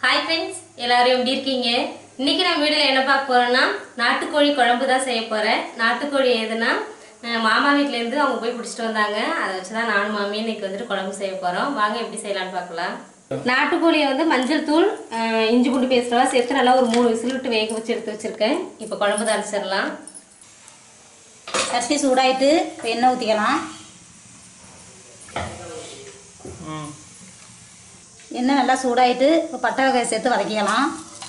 Hi friends எல்லாரும் எப்படி இருக்கீங்க இன்னைக்கு நம்ம வீடியோவில் என்ன பார்க்க போறோம்னா நாட்டுக்கோழி குழம்பு தான் செய்ய போறேன் நாட்டுக்கோழி எதுனா அஹ் மாமா வீட்டிலேருந்து அவங்க போய் பிடிச்சிட்டு வந்தாங்க அதை வச்சு தான் நானும் மாமியும் இன்னைக்கு வந்துட்டு குழம்பு செய்ய போறோம் வாங்க எப்படி செய்யலாம்னு பார்க்கலாம் நாட்டுக்கோழியை வந்து மஞ்சள் தூள் அஹ் இஞ்சி பூண்டு பேஸ்டெல்லாம் சேர்த்து நல்லா ஒரு மூணு விசில் விட்டு வேக வச்சு எடுத்து வச்சிருக்கேன் இப்போ குழம்பு தாளிச்சிடலாம் சட்டி சூடாயிட்டு இப்போ எண்ணெய் ஊற்றிக்கலாம் எண்ணெய் நல்லா சூடாயிட்டு இப்போ பட்டை வகையை சேர்த்து வதக்கிக்கலாம்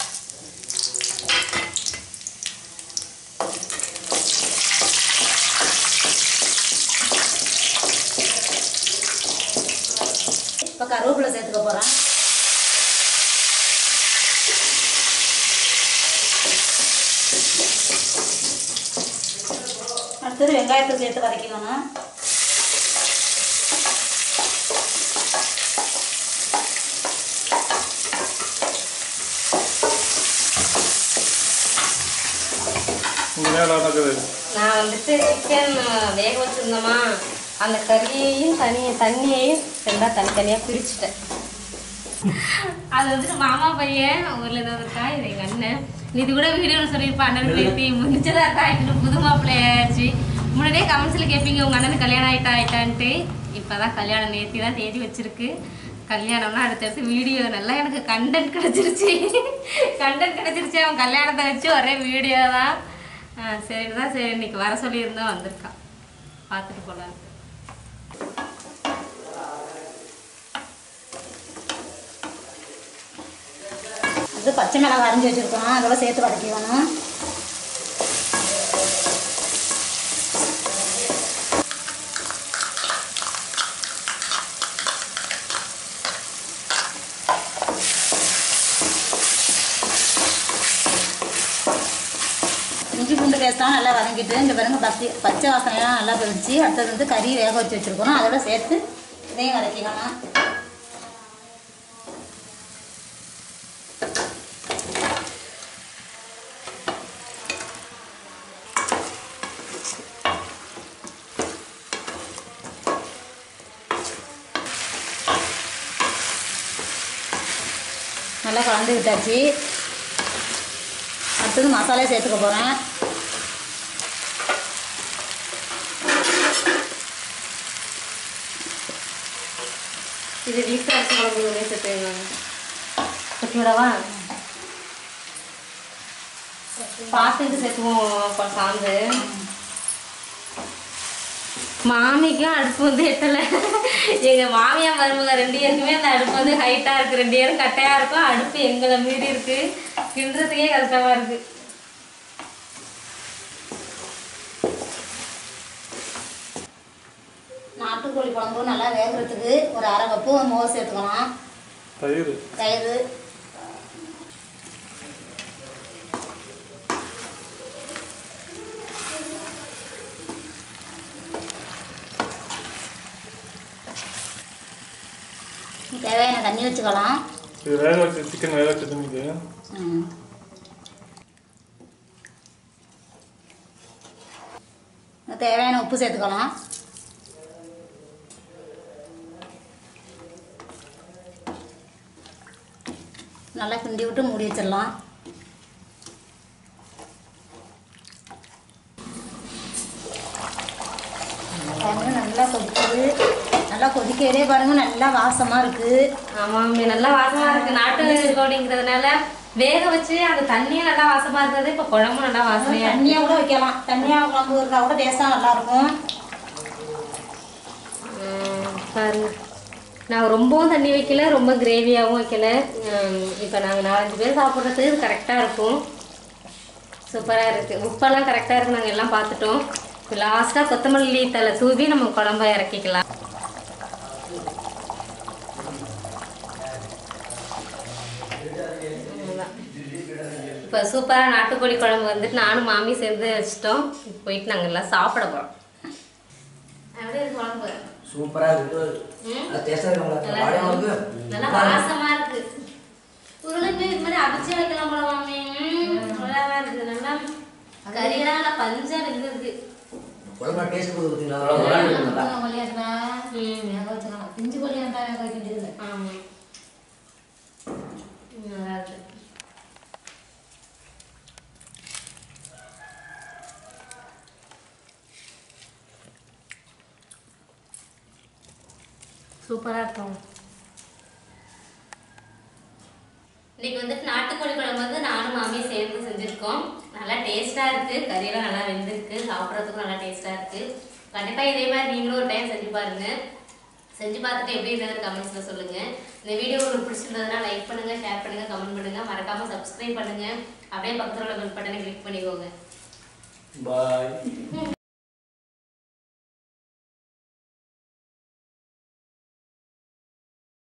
இப்போ கருவேப்பிலை சேர்த்துக்க போகிறேன் அடுத்தது வெங்காயத்தை சேர்த்து வதக்கிக்கணும் உங்க வேலை நடக்குது நான் வந்துட்டு சிக்கன் வேக வச்சிருந்தோமா அந்த கறியையும் தனி தண்ணியையும் ரெண்டா தனித்தனியாக பிரிச்சுட்டேன் அது வந்துட்டு மாமா பையன் ஊர்ல ஏதாவது இருக்கா இது எங்க அண்ணன் இது கூட வீடியோவில் சொல்லியிருப்பா அண்ணனுக்கு பேசி முடிச்சதா இருக்கா இன்னும் புது மாப்பிள்ளை ஆயிடுச்சு முன்னாடியே கமெண்ட்ஸில் கேட்பீங்க உங்க அண்ணனுக்கு கல்யாணம் ஆயிட்டா ஆயிட்டான்ட்டு இப்போதான் கல்யாணம் நேத்தி தான் தேதி வச்சிருக்கு கல்யாணம்னா அடுத்தடுத்து வீடியோ நல்லா எனக்கு கண்டென்ட் கிடைச்சிருச்சு கண்டென்ட் கிடைச்சிருச்சு அவன் கல்யாணத்தை வச்சு ஒரே வீடியோ தான் ஆ, சரின்னு தான் சரி இன்னைக்கு வர சொல்லியிருந்தோம் வந்திருக்கான் பார்த்துட்டு போகலாம் இது பச்சை மிளகாய் அரைஞ்சி வச்சுருக்கோம் அதோட சேர்த்து வதக்கிக்கணும் இஞ்சி பூண்டு பேஸ்ட்லாம் நல்லா வதங்கிட்டு இங்கே பாருங்க பத்தி பச்சை வாசனைலாம் நல்லா போயிடுச்சு அடுத்தது வந்து கறி வேக வச்சு வச்சுருக்கோம் அதோட சேர்த்து இதையும் வதக்கிக்கணும் நல்லா கலந்து விட்டாச்சு அடுத்தது மசாலா சேர்த்துக்க போகிறேன் இது வீட்டில் அரிசி குழம்பு ஒரே சேர்த்துங்க கொட்டி விடவா பார்த்துட்டு சேர்த்துவோம் கொ- சாந்து மாமிக்கும் அடுப்பு வந்து எட்டலை எங்கள் மாமியா மருமக ரெண்டு பேருக்குமே அந்த அடுப்பு வந்து ஹைட்டாக இருக்குது ரெண்டு பேரும் கட்டையாக இருக்கும் அடுப்பு எங்களை மீறி இருக்கு கிண்டுறதுக்கே கஷ்டமாக இருக்கு நாட்டுக்கோழி குழம்பு நல்லா வேகிறதுக்கு ஒரு அரை கப்பு மோர் சேர்த்துக்கலாம் தயிர் தயிர் தேவையான தண்ணி வச்சுக்கலாம் இது வேக வச்சு சிக்கன் வேக வச்சு தண்ணிக்கு ம். தேவையான உப்பு சேர்த்துக்கலாம் நல்லா கிண்டி விட்டு மூடி வச்சிடலாம் பாருங்க நல்லா கொதிக்குது நல்லா கொதிக்கவே பாருங்க நல்லா வாசமா இருக்குது ஆமாம் நல்லா வாசமா இருக்கு நாட்டு கோழிங்கிறதுனால வேக வச்சு அந்த தண்ணியும் நல்லா வாசமா இருந்தது இப்போ குழம்பும் நல்லா வாசனையா இருக்கு. தண்ணியா கூட வைக்கலாம் தண்ணியா குழம்பு இருந்தா கூட டேஸ்டா நல்லா இருக்கும் உம், பாருங்க நான் ரொம்பவும் தண்ணி வைக்கல ரொம்ப கிரேவியாகவும் வைக்கல இப்போ நாங்கள் நாலஞ்சு பேர் சாப்பிட்றதுக்கு இது கரெக்டாக இருக்கும் சூப்பராக இருக்குது உப்பெல்லாம் கரெக்டாக இருக்கு நாங்கள் எல்லாம் பார்த்துட்டோம் இப்போ லாஸ்ட்டாக கொத்தமல்லி தலை தூவி நம்ம குழம்ப இறக்கிக்கலாம் அவ்வளவுதான். இப்போ சூப்பராக நாட்டுக்கோழி குழம்பு வந்துட்டு நானும் மாமி சேர்ந்து வச்சிட்டோம் இப்போ போயிட்டு நாங்கள் எல்லாம் சாப்பிட போகிறோம் அப்படியே இருக்கு குழம்பு சூப்பரா இருக்கு ம். அது டேஸ்டா இருக்கும்ல நல்லா வாடையா இருக்கு. இருக்கு நல்லா வாசமா இருக்கு உருளைக்கு இது மாதிரி அவிச்சு வைக்கலாம் போல மாமி ம், நல்லாதான் இருக்கு நல்லா கறியெல்லாம் நல்லா பஞ்சா இருந்தது குழம்பு டேஸ்ட் கொடுத்து பார்த்தீங்களா கொல்லியாச்சுனா ம் வேக வச்சுக்கலாம் பிஞ்சு கொல்லியா இருந்தா வேக வைக்க வேண்டியது ஆமா ம், நல்லா சூப்பராக இருக்கும் இன்னைக்கு வந்துட்டு நாட்டுக்கோழி குழம்பு வந்து நானும் மாமியும் சேர்ந்து செஞ்சுருக்கோம் நல்லா டேஸ்ட்டாக இருக்குது கறியெல்லாம் நல்லா வெந்திருக்கு சாப்பிட்றதுக்கும் நல்லா டேஸ்ட்டாக இருக்குது கண்டிப்பாக இதே மாதிரி நீங்களும் ஒரு டைம் செஞ்சு பாருங்க செஞ்சு பார்த்துட்டு எப்படி இருந்தது கமெண்ட்ஸில் சொல்லுங்கள் இந்த வீடியோ உங்களுக்கு பிடிச்சிருந்ததுன்னா லைக் பண்ணுங்கள் ஷேர் பண்ணுங்கள் கமெண்ட் பண்ணுங்கள் மறக்காமல் சப்ஸ்கிரைப் பண்ணுங்கள் அப்படியே பக்கத்தில் உள்ள பெல் பட்டனை கிளிக் பண்ணிக்கோங்க பாய்